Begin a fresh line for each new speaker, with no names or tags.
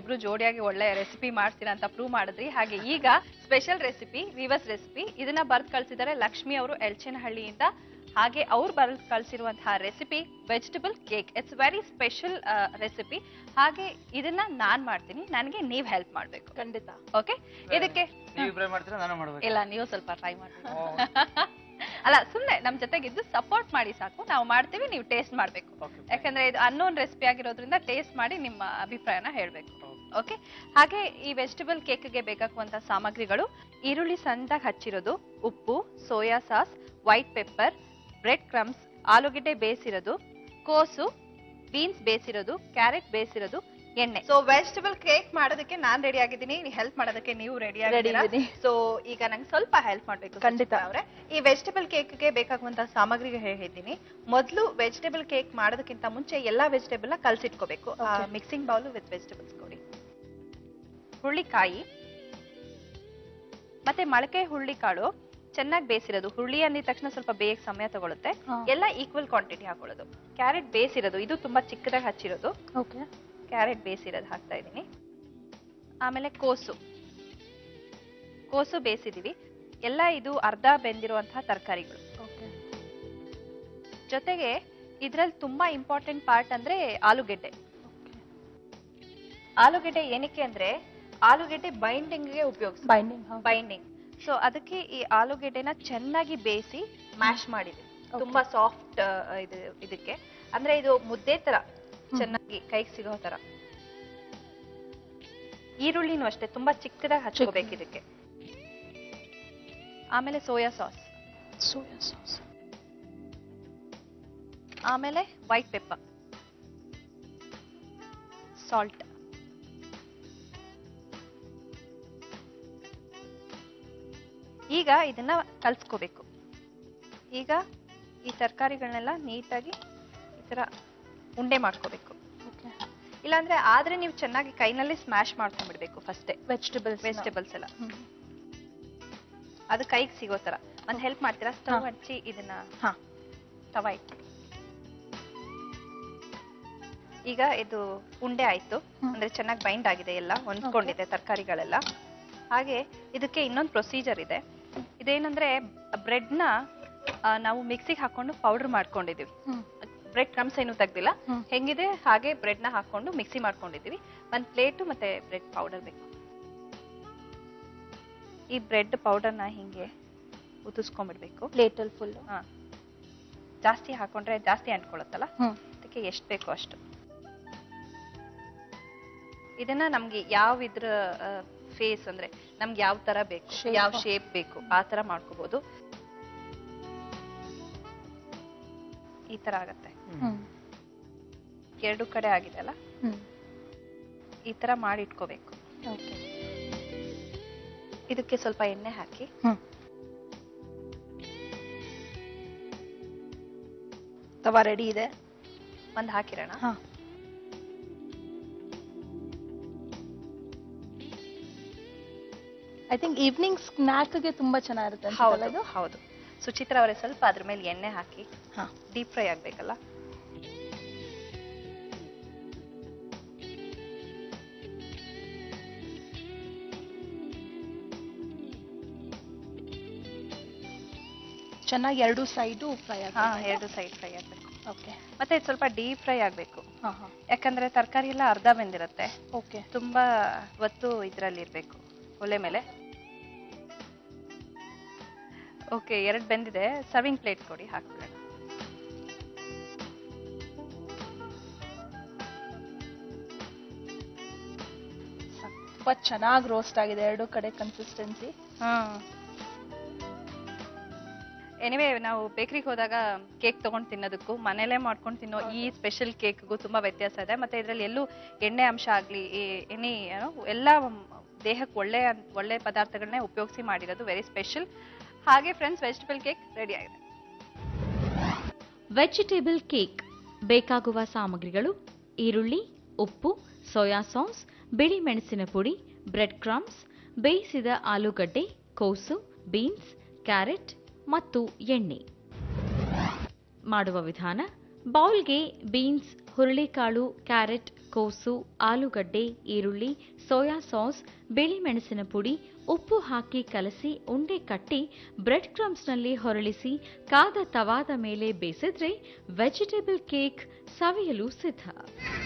ನೀವಿಬ್ರು ಜೋಡಿಯಾಗಿ ಒಳ್ಳೆ ರೆಸಿಪಿ ಮಾಡ್ತೀರಾ ಅಂತ ಪ್ರೂವ್ ಮಾಡಿದ್ರಿ ಹಾಗೆ ಈಗ ಸ್ಪೆಷಲ್ ರೆಸಿಪಿ ವಿವಸ್ ರೆಸಿಪಿ ಇದನ್ನ ಬರ್ದ್ ಕಳ್ಸಿದ್ದಾರೆ ಲಕ್ಷ್ಮಿ ಅವರು ಎಲ್ಚನಹಳ್ಳಿಯಿಂದ ಹಾಗೆ ಅವ್ರು ಬರೆದು ಕಳ್ಸಿರುವಂತಹ recipe vegetable cake it's very special recipe ಹಾಗೆ ಇದನ್ನ ನಾನ್ ಮಾಡ್ತೀನಿ ನನಗೆ ನೀವ್ ಹೆಲ್ಪ್ ಮಾಡ್ಬೇಕು
ಖಂಡಿತ
ಓಕೆ ಇದಕ್ಕೆ
ನೀವು ಇಬ್ರೇ ಮಾಡ್ತೀರಾ ನಾನು ಮಾಡ್ಬೇಕು
ಇಲ್ಲ ನೀವು ಸ್ವಲ್ಪ ಟ್ರೈ ಮಾಡಿ ಅಲ್ಲ ಸುಮ್ನೆ ನಮ್ ಜೊತೆಗಿದ್ದು ಸಪೋರ್ಟ್ ಮಾಡಿ ಸಾಕು ನಾವು ಮಾಡ್ತೀವಿ ನೀವು ಟೇಸ್ಟ್ ಮಾಡ್ಬೇಕು
Okay, fine.
ಯಾಕಂದ್ರೆ ಇದು ಅನ್ನೋನ್ ರೆಸಿಪಿ ಆಗಿರೋದ್ರಿಂದ ಟೇಸ್ಟ್ ಮಾಡಿ ನಿಮ್ಮ ಅಭಿಪ್ರಾಯನ ಹೇಳ್ಬೇಕು ಓಕೆ ಹಾಗೆ ಈ ವೆಜಿಟಬಲ್ ಕೇಕ್ಗೆ ಬೇಕಾಗುವಂತ ಸಾಮಗ್ರಿಗಳು ಈರುಳ್ಳಿ ಸಣ್ಣದಾಗಿ ಹಚ್ಚಿರೋದು ಉಪ್ಪು soya sauce white pepper breadcrumbs ಆಲೂಗೆಡ್ಡೆ ಬೇಯಿಸಿರೋದು ಕೋಸು ಬೀನ್ಸ್ ಬೇಯಿಸಿರೋದು ಕ್ಯಾರೆಟ್ ಬೇಯಿಸಿರೋದು ಎಣ್ಣೆ ಸೊ ವೆಜಿಟಬಲ್ ಕೇಕ್ ಮಾಡೋದಕ್ಕೆ ನಾನ್ ರೆಡಿ ಆಗಿದ್ದೀನಿ ಹೆಲ್ಪ್ ಮಾಡೋದಕ್ಕೆ ನೀವು ರೆಡಿ
Ready ಇದ್ದೀನಿ.
ಸೊ ಈಗ ನಂಗೆ ಸ್ವಲ್ಪ ಹೆಲ್ಪ್ ಮಾಡ್ಬೇಕು
ಖಂಡಿತ.
ಅವರೇ ಈ ವೆಜಿಟಬಲ್ ಕೇಕ್ಗೆ ಬೇಕಾಗುವಂತಹ ಸಾಮಗ್ರಿಗೆ ಹೇಳಿದ್ದೀನಿ ಮೊದಲು ವೆಜಿಟಬಲ್ ಕೇಕ್ ಮಾಡೋದಕ್ಕಿಂತ ಮುಂಚೆ ಎಲ್ಲಾ ವೆಜಿಟೇಬಲ್ ನ ಕಲ್ಸಿಟ್ಕೋಬೇಕು
Okay.
Mixing bowl with vegetables ಕೊಡಿ ಹುಳ್ಳಿಕಾಯಿ ಮತ್ತೆ ಮೊಳಕೆ ಹುಳ್ಳಿಕಾಳು ಚೆನ್ನಾಗಿ ಬೇಯಿಸಿರೋದು ಹುಳಿ ಅಂದಿದ ತಕ್ಷಣ ಸ್ವಲ್ಪ ಬೇಯಕ್ ಸಮಯ ತಗೊಳುತ್ತೆ
ಹಾ.
ಎಲ್ಲ ಈಕ್ವಲ್ ಕ್ವಾಂಟಿಟಿ ಹಾಕೊಳ್ಳೋದು ಕ್ಯಾರೆಟ್ ಬೇಯಿಸಿರೋದು ಇದು ತುಂಬಾ ಚಿಕ್ಕದಾಗಿ ಹಚ್ಚಿರೋದು
ಓಕೆ
ಕ್ಯಾರೆಟ್ ಬೇಯಿಸಿರೋದು ಹಾಕ್ತಾ ಇದ್ದೀನಿ ಆಮೇಲೆ ಕೋಸು ಕೋಸು ಬೇಯಿಸಿದೀವಿ ಎಲ್ಲ ಇದು ಅರ್ಧ ಬೆಂದಿರುವಂತಹ ತರಕಾರಿಗಳು
ಓಕೆ
ಜೊತೆಗೆ ಇದ್ರಲ್ಲಿ ತುಂಬಾ ಇಂಪಾರ್ಟೆಂಟ್ ಪಾರ್ಟ್ ಅಂದ್ರೆ ಆಲೂಗೆಡ್ಡೆ ಆಲೂಗೆಡ್ಡೆ ಏನಕ್ಕೆ ಅಂದ್ರೆ ಆಲೂಗೆಡ್ಡೆ ಬೈಂಡಿಂಗ್ಗೆ ಉಪಯೋಗಿಸ್
ಬೈಂಡಿಂಗ್
ಬೈಂಡಿಂಗ್ ಸೊ ಅದಕ್ಕೆ ಈ ಆಲೂಗೆಡ್ಡೆನ ಚೆನ್ನಾಗಿ ಬೇಯಿಸಿ ಮ್ಯಾಶ್ ಮಾಡಿದೆ ತುಂಬಾ ಸಾಫ್ಟ್ ಇದು ಇದಕ್ಕೆ ಅಂದ್ರೆ ಇದು ಮುದ್ದೆ ತರ ಚೆನ್ನಾಗಿ ಕೈಗೆ ಸಿಗೋ ತರ ಈರುಳ್ಳಿನೂ ಅಷ್ಟೇ ತುಂಬಾ ಚಿಕ್ಕದಾಗಿ ಹಚ್ಕೋಬೇಕು ಇದಕ್ಕೆ ಆಮೇಲೆ ಸೋಯಾ ಸಾಸ್
ಸೋಯಾ ಸಾಸ್
ಆಮೇಲೆ ವೈಟ್ ಪೆಪ್ಪರ್ ಸಾಲ್ಟ್ ಈಗ ಇದನ್ನ ಕಲ್ಸ್ಕೋಬೇಕು ಈಗ ಈ ತರಕಾರಿಗಳನ್ನೆಲ್ಲ ನೀಟಾಗಿ ಈ ತರ ಉಂಡೆ ಮಾಡ್ಕೋಬೇಕು
ಓಕೆ
ಇಲ್ಲಾಂದ್ರೆ ಆದ್ರೆ ನೀವು ಚೆನ್ನಾಗಿ ಕೈನಲ್ಲಿ ಸ್ಮ್ಯಾಶ್ ಮಾಡ್ಕೊಂಡ್ಬಿಡ್ಬೇಕು ಫಸ್ಟೇ
ವೆಜಿಟೇಬಲ್ಸ್
ವೆಜಿಟೇಬಲ್ಸ್ ಎಲ್ಲ ಅದು ಕೈಗೆ ಸಿಗೋ ತರ ಒಂದ್ ಹೆಲ್ಪ್ ಮಾಡ್ತೀರಾ ಸ್ಟವ್
ಹಾ.
ಹಚ್ಚಿ ಇದನ್ನ
ಹಾ
ತವ ಇಟ್ಟು ಈಗ ಇದು ಉಂಡೆ ಆಯ್ತು
ಹ್ಮ್.
ಅಂದ್ರೆ ಚೆನ್ನಾಗಿ ಬೈಂಡ್ ಆಗಿದೆ ಎಲ್ಲ ಹೊಂದ್ಕೊಂಡಿದೆ ತರಕಾರಿಗಳೆಲ್ಲ ಹಾಗೆ ಇದಕ್ಕೆ ಇನ್ನೊಂದು ಪ್ರೊಸೀಜರ್ ಇದೆ ಇದೇನಂದ್ರೆ ಬ್ರೆಡ್ ನ ಆ, ನಾವು ಮಿಕ್ಸಿಗೆ ಹಾಕೊಂಡು ಪೌಡರ್ ಮಾಡ್ಕೊಂಡಿದೀವಿ
ಹ್ಮ್
ಬ್ರೆಡ್ ಕ್ರಮ್ಸ್ ಏನು ತೆಗ್ದಿಲ್ಲ
ಹ್ಮ್.
ಹೆಂಗಿದೆ ಹಾಗೆ ಬ್ರೆಡ್ ನ ಹಾಕೊಂಡು ಮಿಕ್ಸಿ ಮಾಡ್ಕೊಂಡಿದೀವಿ ಒಂದ್ ಪ್ಲೇಟ್ ಮತ್ತೆ ಬ್ರೆಡ್ ಪೌಡರ್ ಬೇಕು ಈ ಬ್ರೆಡ್ ಪೌಡರ್ನ ಹಿಂಗೆ ಉದಿಸ್ಕೊಂಡ್ಬಿಡ್ಬೇಕು
ಪ್ಲೇಟಲ್ಲಿ ಫುಲ್
ಹಾ ಜಾಸ್ತಿ ಹಾಕೊಂಡ್ರೆ ಜಾಸ್ತಿ ಅಂಟ್ಕೊಳತ್ತಲ್ಲ
ಹ್ಮ್
ಅದಕ್ಕೆ ಎಷ್ಟು ಬೇಕೋ ಅಷ್ಟು ಇದನ್ನ ನಮ್ಗೆ ಯಾವ ಇದ್ರ ಫೇಸ್ ಅಂದ್ರೆ ನಮ್ಗೆ ಯಾವ ತರ ಬೇಕು
Shape.
ಯಾವ ಶೇಪ್ ಬೇಕು ಆ ತರ ಮಾಡ್ಕೋಬಹುದು ಈ ತರ ಆಗತ್ತೆ
ಹ್ಮ್
ಎರಡು ಕಡೆ ಆಗಿದೆ ಅಲ್ಲ
ಹ್ಮ್
ಈ ತರ ಮಾಡಿ ಇಟ್ಕೋಬೇಕು
ಓಕೆ
ಇದಕ್ಕೆ ಸ್ವಲ್ಪ ಎಣ್ಣೆ ಹಾಕಿ
ಹ್ಮ್ ತವಾ ರೆಡಿ ಇದೆ
ಒಂದ್ ಹಾಕಿರೋಣ
ಹಾ ಐ ಥಿಂಕ್ ಈವ್ನಿಂಗ್ ಸ್ನ್ಯಾಕ್ಗೆ ತುಂಬಾ ಚೆನ್ನಾಗಿರುತ್ತೆ ಅನ್ಸುತ್ತಲ್ಲ
ಹೌದು
ಇದು
ಹೌದು ಸುಚಿತ್ರ ಅವರೇ ಸ್ವಲ್ಪ ಅದ್ರ ಮೇಲೆ ಎಣ್ಣೆ ಹಾಕಿ
ಹಾ
ಡೀಪ್ ಫ್ರೈ ಆಗ್ಬೇಕಲ್ಲ
ಚೆನ್ನಾಗಿ ಎರಡು ಸೈಡು ಫ್ರೈ
ಹಾ
ಆಗುತ್ತೆ
ಎರಡು ಸೈಡ್ ಫ್ರೈ ಆಗ್ಬೇಕು
ಓಕೆ
ಮತ್ತೆ ಇದು ಸ್ವಲ್ಪ ಡೀಪ್ ಫ್ರೈ ಆಗ್ಬೇಕು
ಹಾ ಹಾ
ಯಾಕಂದ್ರೆ ತರಕಾರಿ ಎಲ್ಲ ಅರ್ಧ ಬೆಂದಿರುತ್ತೆ
ಓಕೆ
ತುಂಬಾ ಹೊತ್ತು ಇದ್ರಲ್ಲಿ ಇರ್ಬೇಕು ಒಲೆ ಮೇಲೆ ಓಕೆ ಎರಡು ಬೆಂದಿದೆ ಸರ್ವಿಂಗ್ ಪ್ಲೇಟ್ ಕೊಡಿ ಹಾಕ್ಬಿಡೋಣ
ತುಂಬಾ ಚೆನ್ನಾಗಿ ರೋಸ್ಟ್ ಆಗಿದೆ ಎರಡು ಕಡೆ ಕನ್ಸಿಸ್ಟೆನ್ಸಿ
ಎನಿವೇ ನಾವು ಬೇಕ್ರಿಗೆ ಹೋದಾಗ ಕೇಕ್ ತಗೊಂಡ್ ತಿನ್ನೋದಕ್ಕೂ ಮನೇಲೆ ಮಾಡ್ಕೊಂಡು ತಿನ್ನೋ ಈ ಸ್ಪೆಷಲ್ ಕೇಕ್ಗೂ ತುಂಬಾ ವ್ಯತ್ಯಾಸ ಇದೆ ಮತ್ತೆ ಇದರಲ್ಲಿ ಎಲ್ಲೂ ಎಣ್ಣೆ ಅಂಶ ಆಗ್ಲಿ ಎನಿ ಎಲ್ಲ ದೇಹಕ್ಕೆ ಒಳ್ಳೆ ಒಳ್ಳೆ ಪದಾರ್ಥಗಳನ್ನೇ ಉಪಯೋಗಿಸಿ ಮಾಡಿರೋದು ವೆರಿ ಸ್ಪೆಷಲ್ ಹಾಗೆ ಫ್ರೆಂಡ್ಸ್ ವೆಜಿಟಬಲ್ ಕೇಕ್ ರೆಡಿ ಆಗಿದೆ
ವೆಜಿಟೇಬಲ್ ಕೇಕ್ ಬೇಕಾಗುವ ಸಾಮಗ್ರಿಗಳು ಈರುಳ್ಳಿ ಉಪ್ಪು ಸೋಯಾ ಸಾಸ್ ಬಿಳಿ ಮೆಣಸಿನ ಪುಡಿ ಬ್ರೆಡ್ ಕ್ರಮ್ಸ್ ಬೇಯಿಸಿದ ಆಲೂಗಡ್ಡೆ ಕೋಸು ಬೀನ್ಸ್ ಕ್ಯಾರೆಟ್ ಮತ್ತು ಎಣ್ಣೆ ಮಾಡುವ ವಿಧಾನ ಬೌಲ್ಗೆ ಬೀನ್ಸ್ ಹುರುಳಿಕಾಳು ಕ್ಯಾರೆಟ್ ಕೋಸು ಆಲೂಗಡ್ಡೆ ಈರುಳ್ಳಿ ಸೋಯಾ ಸಾಸ್ ಬಿಳಿ ಮೆಣಸಿನ ಪುಡಿ ಉಪ್ಪು ಹಾಕಿ ಕಲಸಿ ಉಂಡೆ ಕಟ್ಟಿ ಬ್ರೆಡ್ ಕ್ರಮ್ಸ್ನಲ್ಲಿ ಹೊರಳಿಸಿ ಕಾದ ತವಾದ ಮೇಲೆ ಬೇಯಿಸಿದ್ರೆ ವೆಜಿಟೇಬಲ್ ಕೇಕ್ ಸವಿಯಲು ಸಿದ್ಧ